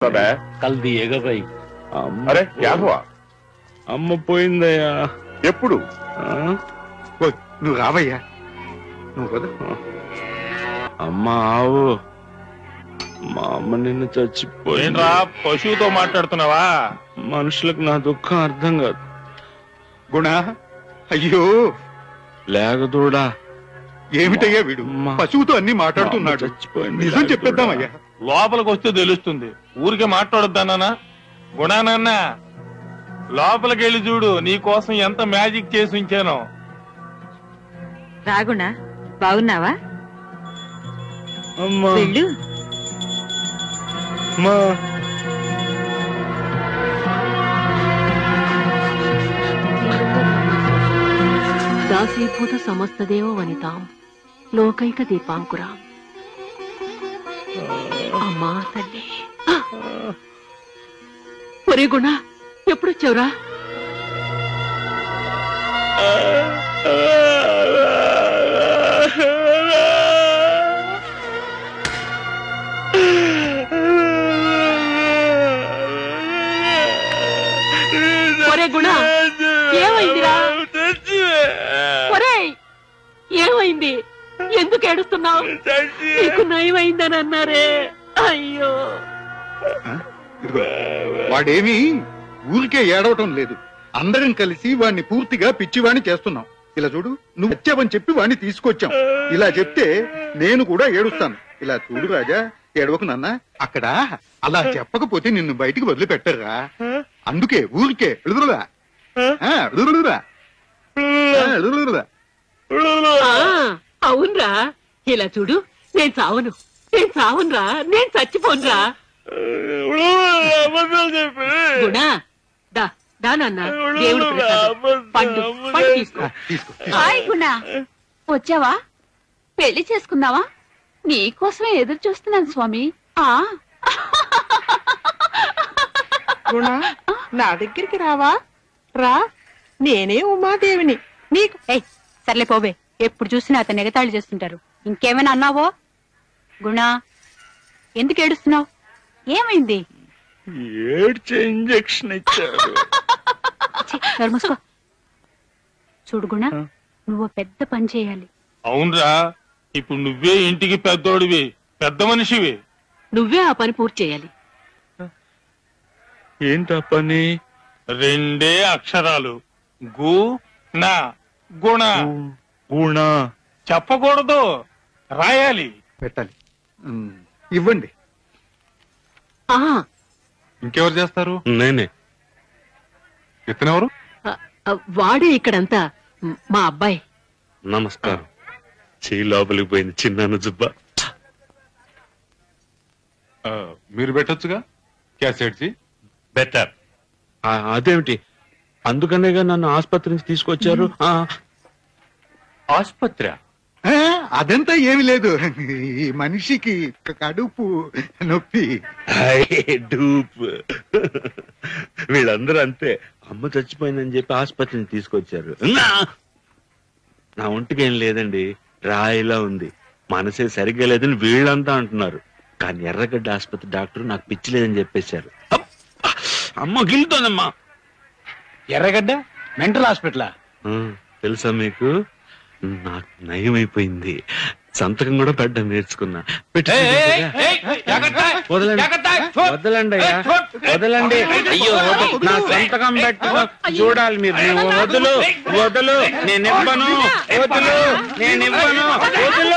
सब है कल दिएगा भाई अरे क्या हुआ అమ్మ పోయిందయ్యా ఎప్పుడు ఆ? ఓ, నువ్వు రావయ్యా నువ్వు కదా అమ్మ ఆవు మా అమ్మ నిన్ను చచ్చిపోయింది ఏంట్రా పశువుతో మాట్లాడుతున్నావా మనుషులకు నా దుఃఖం అర్థం కాదు గుణ అయ్యో లేకదూడా ఏమిటయ్యా వీడు అమ్మా. పశువుతో అన్ని మాట్లాడుతున్నాడు మా అమ్మ చచ్చిపోయింది. నిజం చెప్పేద్దామయ్యా లోపలికి వస్తే తెలుస్తుంది ఊరికే మాట్లాడొద్దానా గుణానన్న లోపలికి వెళ్ళి చూడు నీ కోసం ఎంత మ్యాజిక్ చేసి ఉంచానో రాగుణా బాగున్నావా అమ్మా వెళ్ళు అమ్మా దాసీభూత సమస్తదేవ వనితాం లోకైక దీపాంకురాం అమ్మా తల్లి ఒరే గుణ ఎప్పుడొచ్చావురా ఒరే గుణ ఏమైందిరా ఒరేయ్ ఏమైంది ఎందుకు ఏడుస్తున్నావు నీకు నయమైందని అన్నారే అయ్యో ఇదిగో, వాడేమీ ఊరికే ఏడవటం లేదు అందరం కలిసి వాడిని పూర్తిగా పిచ్చివాణ్ణి చేస్తున్నాం ఇలా చూడు నువ్వు వచ్చావని చెప్పి వాడిని తీసుకొచ్చాం ఇలా చెప్తే నేను కూడా ఏడుస్తాను ఇలా చూడు రాజా ఏడవకు నాన్న అక్కడ అలా చెప్పకపోతే నిన్ను బయటికి వదిలిపెట్టరా అందుకే ఊరికే ఎడుదురురా ఆ, ఎడుదురురా. ఆ, ఎడుదురురా. ఆ, అవునరా ఇలా చూడు నేను చావను నేను చావనురా నేను చచ్చిపోనురా గుణ దా దా నాన్న దేవుడి ప్రసాదం పండు పండు తీసుకో ఆ, తీసుకో తీసుకో. హాయ్ గుణ వచ్చావా పెళ్లి చేసుకుందావా నీకోసమే ఎదురు చూస్తున్నాను స్వామి ఆ గుణ నా దగ్గరికి రావా రా నేనే ఉమాదేవిని నీకు ఏయ్ సర్లే పోవే ఎప్పుడు చూసినా అతను ఎగతాళి చేస్తుంటారు ఇంకేమైనా అన్నావో గుణ ఎందుకు ఏడుస్తున్నావు ఏమైంది ఏడ్చే ఇంజక్షన్ ఇచ్చారు ఛీ, నోరు మూసుకో. చూడు గుణ నువ్వు పెద్ద పని చేయాలి అవునరా ఇప్పుడు నువ్వే ఇంటికి పెద్దోడివి పెద్ద మనిషివి నువ్వే ఆ పని పూర్తి చేయాలి ఏంటా పని రెండే అక్షరాలు గు నా గుణ గుణ చెప్పకూడదు రాయాలి పెట్టాలి ఉమ్, ఇవ్వండి ఆ ఇంకెవరు చేస్తారు నేనే ఇతనెవరు ఆ, ఆ, వాడే ఇక్కడంతా మ్, మా అబ్బాయి నమస్కారం చెయ్యి లోపలికి పోయింది చిన్నాను జుబ్బా ఆ, మీరు పెట్టొచ్చుగా క్యాసెట్ జీ బెటర్ అదేమిటి అందుకనేగా నన్ను ఆసుపత్రి నుంచి తీసుకొచ్చారు ఆ, ఆసుపత్రి ఆ, అదంతా ఏమి లేదు ఈ మనిషికి క- కడుపు నొప్పి డూప్ వీళ్ళందరూ అంతే అమ్మ చచ్చిపోయిందని చెప్పి ఆసుపత్రిని తీసుకొచ్చారు నా! నా ఒంటికి ఏం లేదండి రాయిలా ఉంది మనసే సరిగ్గా లేదని వీళ్ళంతా అంటున్నారు కానీ ఎర్రగడ్డ ఆసుపత్రి డాక్టర్ నాకు పిచ్చి లేదని చెప్పేశారు అబ్బ! అమ్మ గిల్లుతోందమ్మా ఎర్రగడ్డ మెంటల్ హాస్పిటల్ తెలుసా మీకు నాకు నయమైపోయింది సంతకం కూడా పెట్టడం నేర్చుకున్నా పెట్టు. వదలండి వదలండి అయ్యా వదలండి అయ్యో వద- నా సంతకం పెట్టు చూడాలి మీరు నువ్వు వదులు వదులు నేను ఇవ్వను వదులు నేను ఇవ్వను వదులు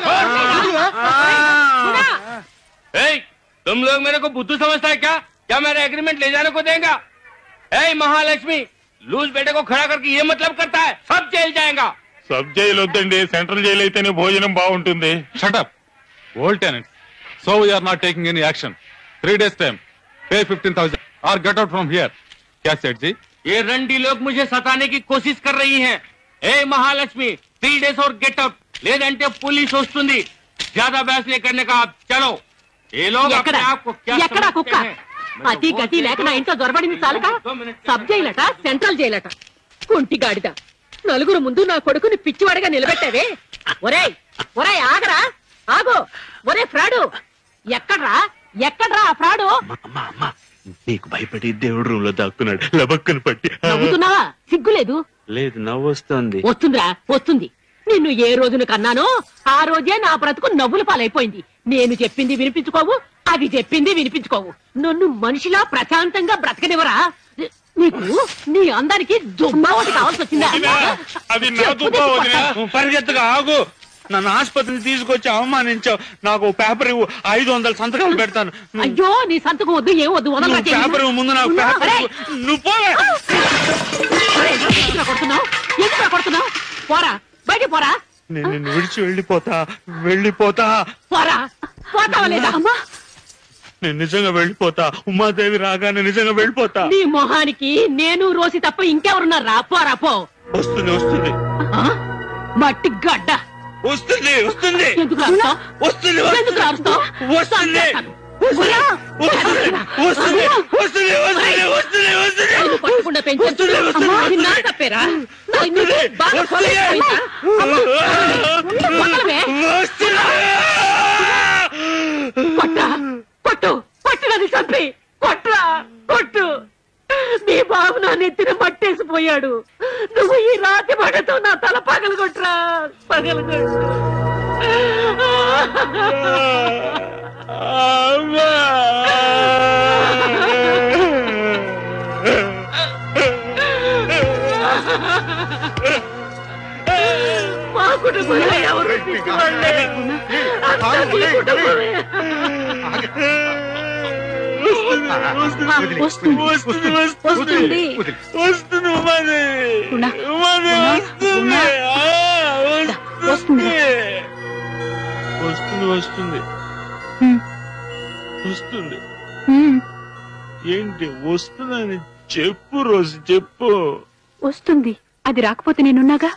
ए, तुम लोग मेरे को बुद्धू समझता है क्या क्या मेरा एग्रीमेंट ले जाने को देगा ए महालक्ष्मी लूज बेटे को खड़ा करके ये मतलब करता है सब जेल जाएगा సబ్ జైలు వద్దండి సెంట్రల్ జైలు అయితేనే భోజనం బాగుంటుంది shut up old tenant so we are not taking any action three days time pay fifteen thousand or get out from here cassette జీ ये रंडी लोग मुझे सताने की कोशिश कर रही हैं ए महालक्ष्मी थ्री डेज और गेट आउट లేదంటే पुलिस వస్తుంది ज्यादा बहस नहीं करने का आप चलो ये लोग ఎక్కడ अपने आप को क्या ఎక్కడా समझते కుక్క हैं मैं तो అతి बहुत గతి లేక నా ఇంట్లో దొరబడింది చాలక సబ్ జైలట సెంట్రల్ జైలట కుంటి గాడిద నలుగురు ముందు నా కొడుకుని పిచ్చివాడిగా నిలబెట్టావే ఒరేయ్ ఒరేయ్ ఆగరా ఆగు ఒరే ఫ్రాడు ఎక్కడ్రా ఎక్కడ్రా ఆ ఫ్రాడు అమ్మా అమ్మా అమ్మా నీకు భయపడి దేవుడు రూమ్ లో దాక్కున్నాడు లబక్కను పట్టి నవ్వుతున్నావా సిగ్గులేదు లేదు నవ్వు వస్తుంది వస్తుందిరా వస్తుంది నిన్ను ఏ రోజున కన్నానో ఆ రోజే నా బ్రతుకు నవ్వుల పాలైపోయింది నేను చెప్పింది వినిపించుకోవు అది చెప్పింది వినిపించుకోవు నన్ను మనిషిలా ప్రశాంతంగా బ్రతకనివరా నీకు నీ అందరికి దుబ్బా ఒకటి కావాల్సి వచ్చిందా అది నా చెప్పు దుబ్బా తెచ్చి వదినా. కొట్టా. పరిగెత్తగా ఆగు నన్ను ఆసుపత్రికి తీసుకొచ్చి అవమానించావు నాకు ఓ పేపర్ ఇవ్వు ఐదు వందల సంతకాలు పెడతాను నువ్వు- అయ్యో నీ సంతకం వద్దు ఏం వద్దు వదలరా నువ్వు చెయ్యి. పేపర్ ఇవ్వు, ముందు నాకు ఉన్నా, పేపర్ ఒరేయ్, ఇవ్వు. నువ్వు పోవే ఒరేయ్, ఎందుకురా కొడుతున్నావ్? ఎందుకురా కొడుతున్నావ్? పోరా బయట పోరా నేను నిన్ను విడిచి వెళ్ళిపోతా వెళ్ళిపోతా పోరా పోతావా లేదా నేను నిజంగా వెళ్ళిపోతా ఉమాదేవి రాగానే నిజంగా వెళ్ళిపోతా నీ మొహానికి నేను రోసి తప్ప ఇంకెవరున్నారా పోరా పో వస్తుంది వస్తుంది ఆ? మట్టి గడ్డ వస్తుంది వస్తుంది ఎందుకు రాస్తావ్? వస్తుంది ఎందుకు రాస్తావ్? వస్తుంది ఉరా! వస్తుంది వస్తుంది వస్తుంది వస్తుంది వస్తుంది వస్తుంది నేను పట్టకుండా పెంచాను. వస్తుంది, వస్తుంది, అమ్మా, అది నా వస్తుంది. తప్పేరా నా ఇల్లు బాగా కొలైపోయిందా? అమ్మా, వదలవే. కొట్టా కొట్టు కొట్టునది చంపి కొట్రా కొట్టు నీ బాబు నా నెత్తిన మట్టేసిపోయాడు నువ్వు ఈ రాతి మడతో నా తల పగలు కొట్రా పగలు కొట్టు మా కుటుంబంలో ఎవరు పిచ్చివాళ్ళే. అంతా నీ కుటుంబమే. వస్తుంది వస్తుంది వస్తుంది వస్తుంది వస్తుంది ఉమాదేవి గుణ, ఉమాదేవి గుణ, వస్తుంది గుణ. ఆ, వస్తుంది. వస్తుంది వస్తుంది హ్మ్. వస్తుంది హ్మ్, ఏంటి వస్తుందని చెప్పు రోజు చెప్పు వస్తుంది అది రాకపోతే నేనున్నాగా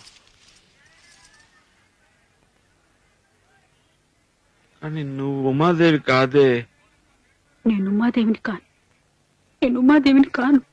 కానీ నువ్వు ఉమాదేవి కాదే నేను ఉమాదేవిని కాను నేను ఉమాదేవిని కాను